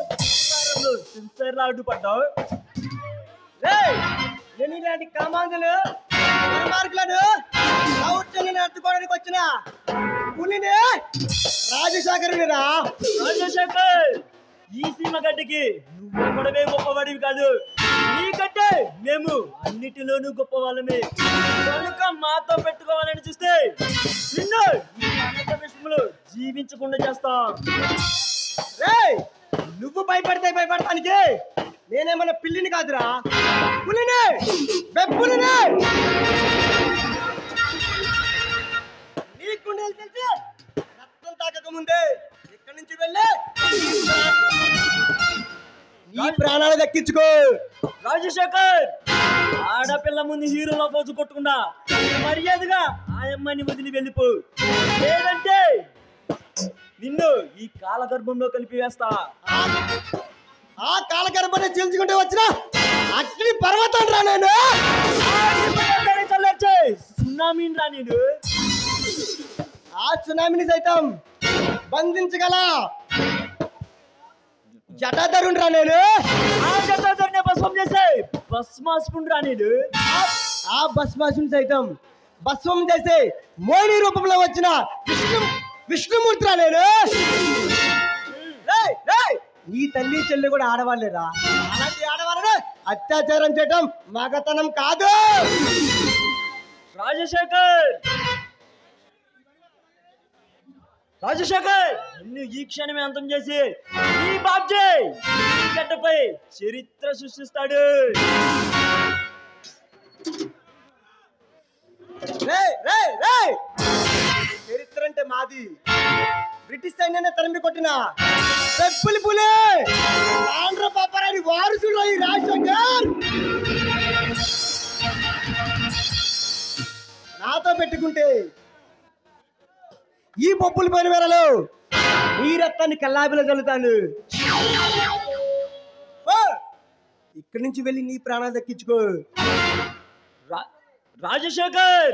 సిన్సియర్లా అడ్డుపడ్డావు రేయ్, నేను ఇలాంటి కామాంధులు దుర్మార్గులను దౌర్జన్యం అడ్డుకోవడానికి వచ్చిన పులిని రాజశేఖరుని రా రాజశేఖర్ ఈ సీమ గడ్డకి నువ్వు ఒక్కడవే గొప్పవాడివి కాదు నీకంటే మేము అన్నిటిలోనూ గొప్ప వాళ్ళమే కనుక మాతో పెట్టుకోవాలని చూస్తే నిన్ను ఈ అనంత విషయంలో జీవించకుండా చేస్తాం రేయ్ నువ్వు భయపడితే భయపడటానికి నేనేమన్నా పిల్లిని కాదురా పులిని బెప్పులిని నీ గుండెలు తెలిసి రక్తం తాకక ముందే ఇక్కడి నుంచి వెళ్ళి నీ ప్రాణాలు దక్కించుకో రాజశేఖర్ ఆడపిల్ల ముందు హీరోలో పోజు కొట్టకుండా మర్యాదగా ఆ అమ్మాయిని వదిలి వెళ్ళిపో లేదంటే నిన్ను ఈ కాలగర్భంలో కలిపి వేస్తా ఆ కాలగర్భాన్ని చీల్చుకుంటూ వచ్చిన అగ్ని పర్వతం రా నేను చల్లర్చే సున్నామీని రా నేను ఆ సునామీని సైతం బంధించగల జటాధరుని రా నేను ఆ జటాధరుని భస్మం చేసే భస్మాసుకుని రా నేను ఆ- ఆ భస్మాసుని సైతం భస్మం చేసే మోహిని రూపంలో వచ్చిన విష్ణు విష్ణుమూర్తి రా నేను రేయ్, రేయ్, నీ తల్లి చెల్లి కూడా ఆడవాళ్ళేరా అలాంటి ఆడవాళ్ళని అత్యాచారం చేయటం మగతనం కాదు రాజశేఖర్ రాజశేఖర్ నిన్ను ఈ క్షణమే అంతం చేసి ఈ బాబ్జీ ఈ గడ్డపై చరిత్ర సృష్టిస్తాడు రేయ్, రేయ్, రేయ్. చరిత్ర అంటే మాది బ్రిటిష్ సైన్యాన్ని తరిమి కొట్టిన పెప్పులి పులి ఆంధ్ర పాపరాని వారసుడు ఈ రాజశేఖర్ నాతో పెట్టుకుంటే ఈ పప్పుల పైన వేరలో ఈ రక్తాన్ని కల్లాబిలో చల్లుతాను ఓ! ఇక్కడి నుంచి వెళ్ళి నీ ప్రాణాలు దక్కించుకో రా- రాజశేఖర్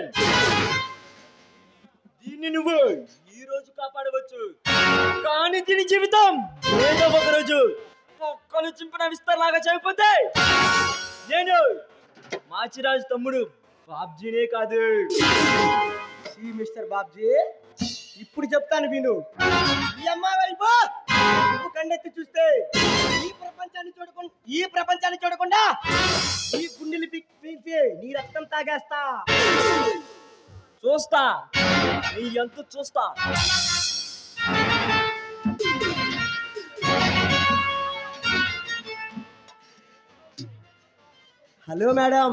దీన్ని నువ్వు ఈ రోజు కాపాడవచ్చు కానీ దీని జీవితం ఏదో ఒక రోజు ఒక్కలు చింపిన విస్తరలాగా చనిపోతే నేను మాచిరాజు తమ్ముడు బాబ్జీనే కాదు ఈ మిస్టర్ బాబ్జీ ఇప్పుడు చెప్తాను విను ఈ అమ్మాయి వైపు నువ్వు కన్నెత్తి చూస్తే ఈ ప్రపంచాన్ని చూడకుండా ఈ ప్రపంచాన్ని చూడకుండా ఈ గుండెలు పీ- పీల్చి నీ రక్తం తాగేస్తా చూస్తా నీ ఎంత చూస్తా హలో మేడం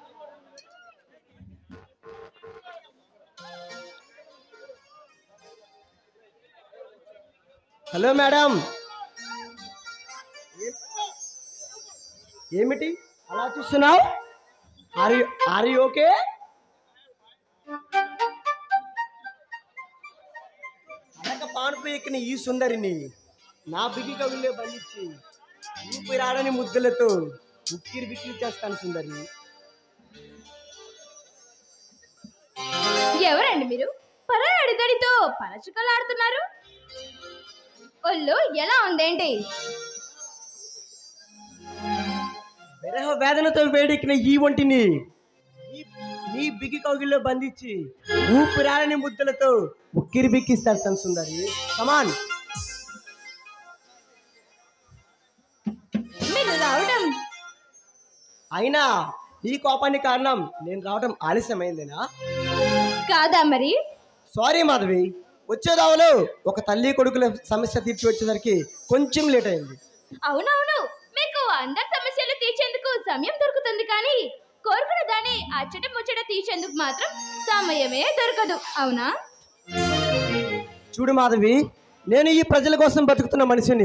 హలో మేడం ఏ- ఏమిటి అలా చూస్తున్నావు ఆర్ ఆర్ ఓకే అనక పానుపు ఎక్కిన ఈ సుందరిని నా బిగి కవులే బంధించి ఊపిరాడని ముద్దులతో ఉక్కిరి బిక్కిరి చేస్తాను సుందరి ఎవరండి మీరు పరాడి గడితో పరచుకలాడుతున్నారు ఒళ్ళు ఎలా ఉందేంటి విరహ వేదనతో వేడెక్కిన ఈ ఒంటిని నీ- నీ బిగి కౌగిల్లో బంధించి ఊపిరాడని ముద్దులతో ఉక్కిరి బిక్కిస్తాను సుందరి కమాన్ మీరు రావడం అయినా ఈ కోపానికి కారణం నేను రావడం ఆలస్యమైందేనా కాదా మరి సారీ మాధవి వచ్చేదావలో ఒక తల్లి కొడుకుల సమస్య తీర్చి వచ్చేసరికి కొంచెం లేట్ అయింది అవునవును మీకు అందరి సమస్యలు తీర్చేందుకు సమయం దొరుకుతుంది కానీ కోరుకున్న దాన్ని అచ్చట ముచ్చట తీర్చేందుకు మాత్రం సమయమే దొరకదు అవునా చూడు మాధవి నేను ఈ ప్రజల కోసం బతుకుతున్న మనిషిని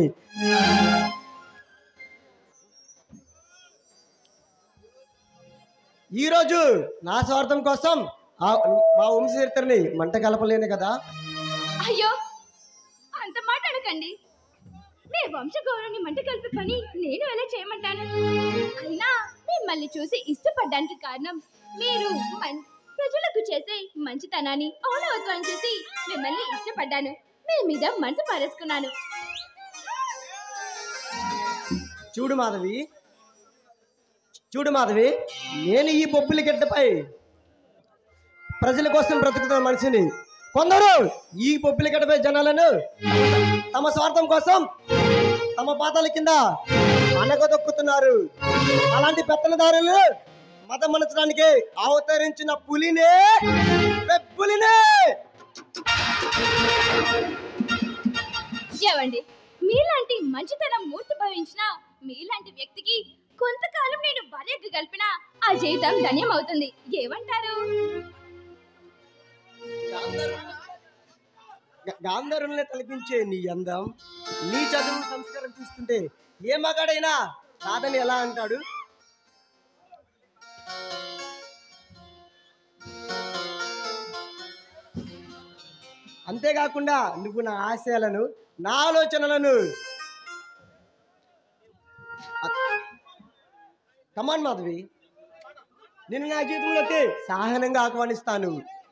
ఈరోజు నా స్వార్థం కోసం ఆ- మా వంశ చరిత్రని మంట కలపలేను కదా అయ్యో అంత మాట్లాడకండి మీ వంశ గౌరవాన్ని మంట కలిపి పని నేను ఎలా చేయమంటాను అయినా మిమ్మల్ని చూసి ఇష్టపడడానికి కారణం మీరు మన్- ప్రజలకు చేసే మంచితనాన్ని ఔనవత్వం చూసి మిమ్మల్ని ఇష్టపడ్డాను మీ మీద మనసు పారేసుకున్నాను చూడు మాధవి చూడు మాధవి నేను ఈ బొబ్బిలి గడ్డపై ప్రజల కోసం బ్రతుకుతున్న మనిషిని కొందరు ఈ బొబ్బిలి గడ్డపై జనాలను తమ స్వార్థం కోసం తమ పాతాల కింద అనగదొక్కుతున్నారు అలాంటి పెత్తనదారులు మతమనచడానికి అవతరించిన పులినే పులినే ఏవండి మీలాంటి మంచితనం మూర్తి భవించిన మీలాంటి వ్యక్తికి కొంతకాలం నేను భార్యకు కలిపిన ఆ జీవితం ధన్యం అవుతుంది ఏమంటారు గ- గాంధర్వుల్ని తలపించే నీ అందం నీ చదువు సంస్కారం చూస్తుంటే ఏ మగాడైనా కాదని ఎలా అంటాడు అంతేకాకుండా నువ్వు నా ఆశయాలను నా ఆలోచనలను కమాన్ మాధవి నేను నా జీవితంలోకి సహనంగా ఆహ్వానిస్తాను